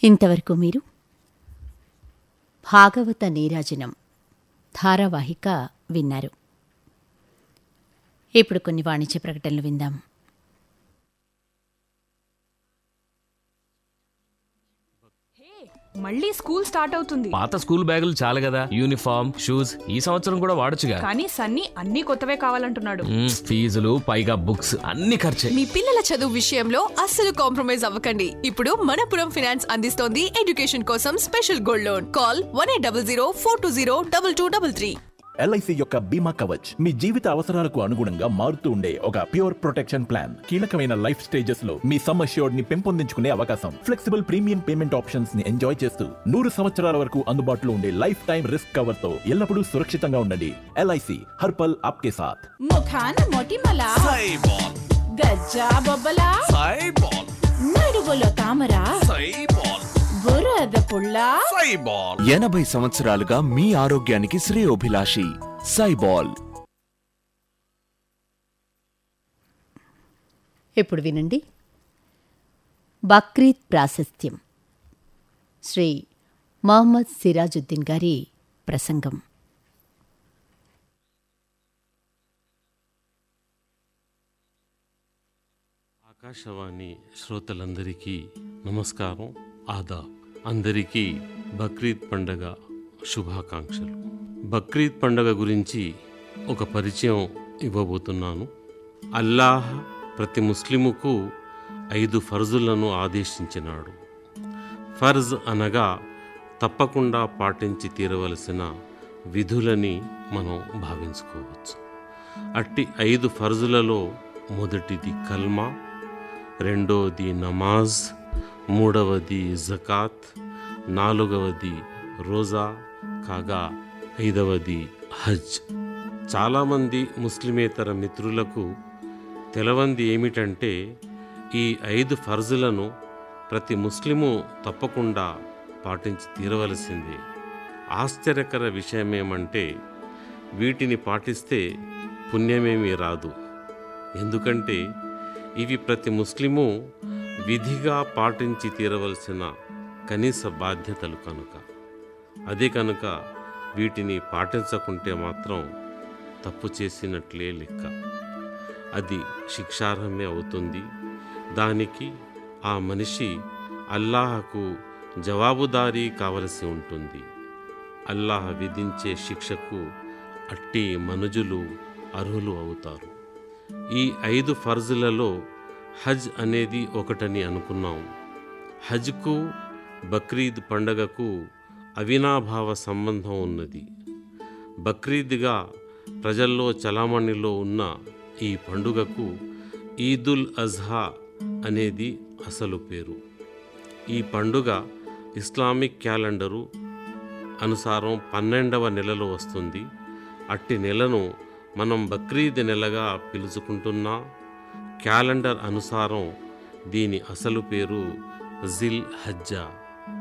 ఇంతవరకు మీరు భాగవత నీరాజనం ధారావాహిక విన్నారు ఇప్పుడు కొన్ని వాణిజ్య ప్రకటనలు విందాం మళ్ళీ స్కూల్ స్టార్ట్ అవుతుంది పాత స్కూల్ బ్యాగులు చాలు కదా యూనిఫామ్ షూస్ ఈ సంవత్సరం కూడా వాడొచ్చుగా కానీ సన్నీ అన్ని కొత్తవే కావాలంటున్నాడు మ్మ్, ఫీజులు పైగా బుక్స్ అన్ని ఖర్చే మీ పిల్లల చదువు విషయంలో అస్సలు కాంప్రమైజ్ అవ్వకండి ఇప్పుడు మనపురం ఫైనాన్స్ అందిస్తోంది ఎడ్యుకేషన్ కోసం special gold loan call one eight double zero four two zero double two double three LIC యొక్క బీమా కవచ్ మీ జీవిత అవసరాలకు అనుగుణంగా మారుతూ ఉండే ఒక ప్యూర్ ప్రొటెక్షన్ ప్లాన్ కీలకమైన లైఫ్ స్టేజెస్ లో మీ సమ్ అష్యూర్డ్ ని పెంపొందించుకునే అవకాశం ఫ్లెక్సిబుల్ ప్రీమియం పేమెంట్ ఆప్షన్స్ ని ఎంజాయ్ చేస్తూ నూరు సంవత్సరాల వరకు అందుబాటులో ఉండే లైఫ్ టైం రిస్క్ కవర్ తో ఎల్లప్పుడూ సురక్షితంగా ఉండండి ఎల్ఐసి హర్పల్ ఆప్కే సాథ్ ముఖాన మొటిమల గజ్జా బొబ్బల నడువులో తామర బురద పుల్ల ఎనభై సంవత్సరాలుగా మీ ఆరోగ్యానికి శ్రేయోభిలాషి సైబాల్ ఇప్పుడు వినండి బక్రీద్ ప్రాశస్త్యం శ్రీ మహమ్మద్ సిరాజుద్దీన్ గారి ప్రసంగం ఆకాశవాణి శ్రోతలందరికీ నమస్కారం ఆదాబ్ అందరికీ బక్రీద్ పండగ శుభాకాంక్షలు బక్రీద్ పండగ గురించి ఒక పరిచయం ఇవ్వబోతున్నాను అల్లాహ్ ప్రతి ముస్లిముకు ఐదు ఫర్జులను ఆదేశించినాడు ఫర్జ్ అనగా తప్పకుండా పాటించి తీరవలసిన విధులని మనం భావించుకోవచ్చు అట్టి ఐదు ఫర్జులలో మొదటిది కల్మా రెండవది నమాజ్ మూడవది జకాత్ నాలుగవది రోజా కాగా ఐదవది హజ్ చాలామంది ముస్లిమేతర మిత్రులకు తెలవంది ఏమిటంటే ఈ ఐదు ఫర్జులను ప్రతి ముస్లిము తప్పకుండా పాటించి తీరవలసిందే ఆశ్చర్యకర విషయమేమంటే వీటిని పాటిస్తే పుణ్యమేమీ రాదు ఎందుకంటే ఇవి ప్రతి ముస్లిము విధిగా పాటించి తీరవలసిన కనీస బాధ్యతలు కనుక అదే కనుక వీటిని పాటించకుంటే మాత్రం తప్పు చేసినట్లే లెక్క అది శిక్షార్హమే అవుతుంది దానికి ఆ మనిషి అల్లాహకు జవాబుదారీ కావలసి ఉంటుంది అల్లాహ్ విధించే శిక్షకు అట్టి మనుజులు అర్హులు అవుతారు ఈ ఐదు ఫర్జులలో హజ్ అనేది ఒకటని అనుకున్నాం హజ్కు బక్రీద్ పండగకు అవినాభావ సంబంధం ఉన్నది బక్రీద్గా ప్రజల్లో చలామణిలో ఉన్న ఈ పండుగకు ఈదుల్ అజ్హా అనేది అసలు పేరు ఈ పండుగ ఇస్లామిక్ క్యాలెండరు అనుసారం పన్నెండవ నెలలో వస్తుంది అట్టి నెలను మనం బక్రీద్ నెలగా పిలుచుకుంటున్నా క్యాలెండర్ అనుసారం దీని అసలు పేరు జిల్ హజ్జా